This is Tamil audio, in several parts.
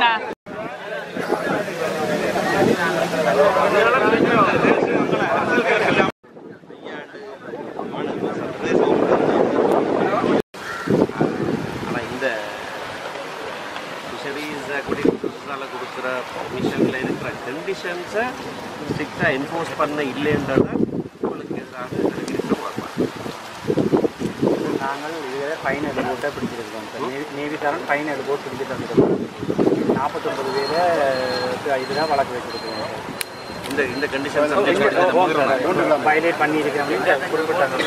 ஆனால் இந்த ஃபிஷரிஸை குடிக்கிறதால கொடுக்குற பர்மிஷனில் இருக்கிற கண்டிஷன்ஸை ஸ்ட்ரிக்டாக என்ஃபோர்ஸ் பண்ண இல்லைன்றத உங்களுக்கு எதிராக இருக்கிற பார்ப்பாங்க நாங்கள் இதில் ஃபைன் எடு போட்டே பிடிச்சிருக்கோம் சார் நேவி நேவிக்காரன் ஃபைன் எடு போட்டு பிடிச்சி தந்துருக்கோம் நாற்பத்தொம்பது பேரை இதுதான் வழக்கு வச்சுருக்கோம் சார் இந்த இந்த கண்டிஷன்ஸ் வயலேட் பண்ணியிருக்கிறேன் அப்படின்னு குறிப்பிட்டாங்க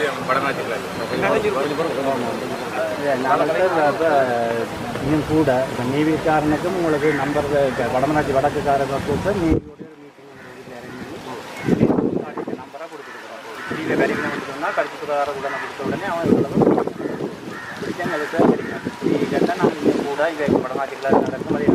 நாங்கள் சார் இப்போ இன்னும் கூட இப்போ நேவிக்காரனுக்கும் உங்களுக்கு நம்பர் வடமராட்சி வடக்குக்காரனுக்கும் சார் நேவியோட மீட்டிங் நம்பராக கொடுத்துருக்குறோம் இதில் வரைக்கும் கொடுத்தோம்னா கடிச்சு சுகாதார உடனே கொடுத்த உடனே அவன் இவ்வளவு எங்களுக்கு கிடைக்கும் இதெல்லாம் நாங்கள் இன்னும் கூட இங்கே வடமாட்டிக்கல நடக்கும் அதே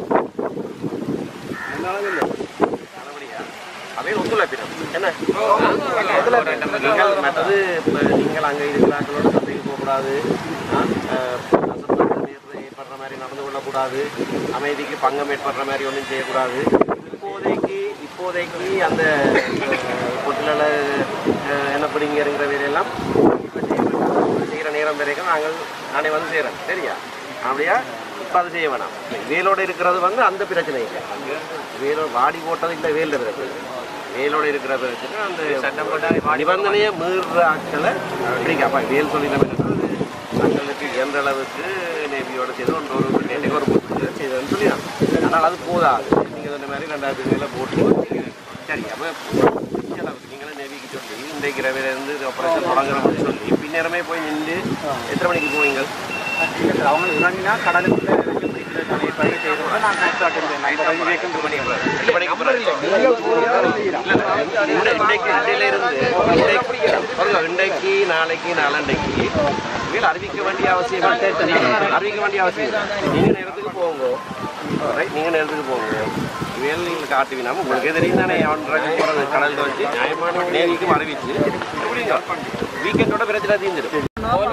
அவையில் ஒத்துழைப்பினம் என்ன நீங்கள் மற்றது இப்ப நீங்கள் அங்கே இருக்கிற ஆட்களோட சண்டைக்கு போகக்கூடாது ஆ, அஹ், அசம்பாவிதம் ஏற்ப- ஏற்படுற மாதிரி நடந்து கொள்ளக்கூடாது அமைதிக்கு பங்கம் ஏற்படுற மாதிரி ஒன்றும் செய்யக்கூடாது இப்போதைக்கு இப்போதைக்கு அந்த பொட்டில என்னப்படுங்கிறங்கிற வேலையெல்லாம் செய்கிற நேரம் வரைக்கும் நாங்கள் நானே வந்து செய்கிறேன் சரியா அப்படியா இப்போ அது செய்ய வேணாம் வேலோட இருக்கிறது வந்து அந்த பிரச்சனை இல்லை வேலோட வாடி போட்டது இல்லை வேலில் பிரச்சனை வேலோட இருக்கிற பிரச்சனை அந்த சட்டம் நிபந்தனையை மீறுற ஆட்களை பிடிக்க அப்பா வேல் சொல்லி நம்ம என்னன்னா, தங்களுக்கு இயன்ற அளவுக்கு நேவியோட செய்து ஒன்று ஒரு நேற்றுக்கு ஒரு புத்தகம் செய்ததுன்னு சொல்லிதான் ஆனால் அது போதாது நீங்கள் சொன்ன மாதிரி ரெண்டாயிரத்தி மேலே போட்டு சரி அப்போ அளவுக்கு நீங்களும் நேவிக்கு சொல்லி இன்றைக்கு ரவிலேருந்து ஆப்ரேஷன் தொடங்குறோம்னு சொல்லி பின்னேரமே போய் நின்று எத்தனை மணிக்கு போவீங்க இல்லை சார் அவங்க இறங்கினா கடலுக்குள்ளே இறங்கி பிடிக்கிற தலைப்படி செய்கிறோம் நான் காட்டுறேன் நம்ம ரெண்டு வேக்கம் பண்ணிக்கிறோம் எட்டு மணிக்கு பிறகு இல்ல, இல்ல, இந்த- இன்றைக்கு இன்றையில இருந்து இன்றைக்கு பாருங்க, இன்றைக்கு நாளைக்கு நாளண்டைக்கு இவையில் அறிவிக்க வேண்டிய அவசியம் இல்லை. அறிவிக்க வேண்டிய அவசியம் இல்லை. நீங்க நேரத்துக்கு போங்க ரைட் நீங்க நேரத்துக்கு போங்க இவையில் நீங்கள் காட்டுவீங்க உங்களுக்கே தெரியும் தானே ஒன்றரை போகிறது கடல் வச்சு நியாயமான நேவிக்கும் அறிவிச்சு எப்படிங்க வீக்கெண்டோட பிரச்சனை தீர்ந்துடும்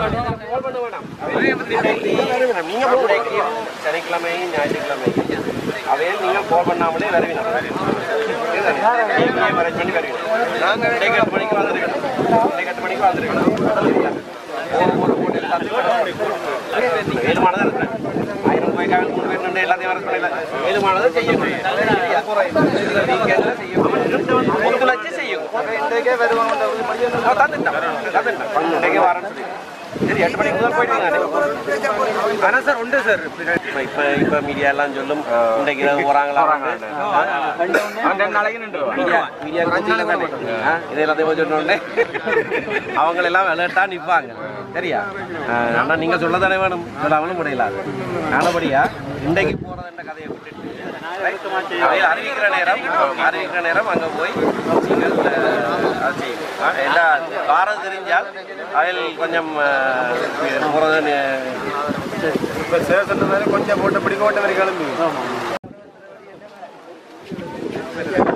நீங்க இன்றைக்கு சனிக்கிழமையும் ஞாயிற்றுக்கிழமையும் அவையில் நீங்கள் கால் பண்ணாமலே வருவீங்க நீங்களே அரேஞ்ச் பண்ணி வருவீங்க நாங்கள் இன்றைக்கு எட்டு மணிக்கு வந்துருக்கணும் இன்றைக்கு எட்டு மணிக்கு வந்துருக்கணும் ஒரு போட்டு எல்லாத்தையும் ஏழுமானதான் இருக்கிறேன் ஆயிரம் ரூபாய்க்காக மூணு பேர் நின்று எல்லாத்தையும் வர சொல்லல ஏழுமானதை செய்யணும் வீக்கெண்டில் செய்யணும் ஒத்துழைச்சு செய்யும் இன்றைக்கே வருவாங்க தந்துட்டேன் தந்துட்டேன் இன்றைக்கே வரேன்னு சொல்லி சரி எட்டு மணிக்கு முதல் போயிட்டீங்க ஆனால் சார் உண்டு சார் இப்போ இப்போ இப்போ மீடியா எல்லாம் சொல்லும் இன்றைக்கு ஏதாவது போகிறாங்களா ரெண்டு நாளைக்கு நின்று மீடியா மீடியா குச்சியில தானே ஆ, இது எல்லாத்தையும் போய் சொன்னோடனே அவங்க எல்லாம் விளையாட்டா நிற்பாங்க சரியா ஆனால் நீங்கள் சொல்ல தானே வேணும் சொல்லாமலும் முடியல நல்லபடியா இன்றைக்கு போகிறதுன்ற கதையை விட்டுட்டு அவையில் அறிவிக்கிற நேரம் அறிவிக்கிற நேரம் அங்கே போய் நீங்கள் அஹ், அது செய்யுங்க ஆ, எல்லா வாரம் தெரிஞ்சால் அவையில் கொஞ்சம் போகிறது இப்போ சேர் சொன்னதால கொஞ்சம் போட்டு பிடிக்க ஓட்ட வரை கிளம்பி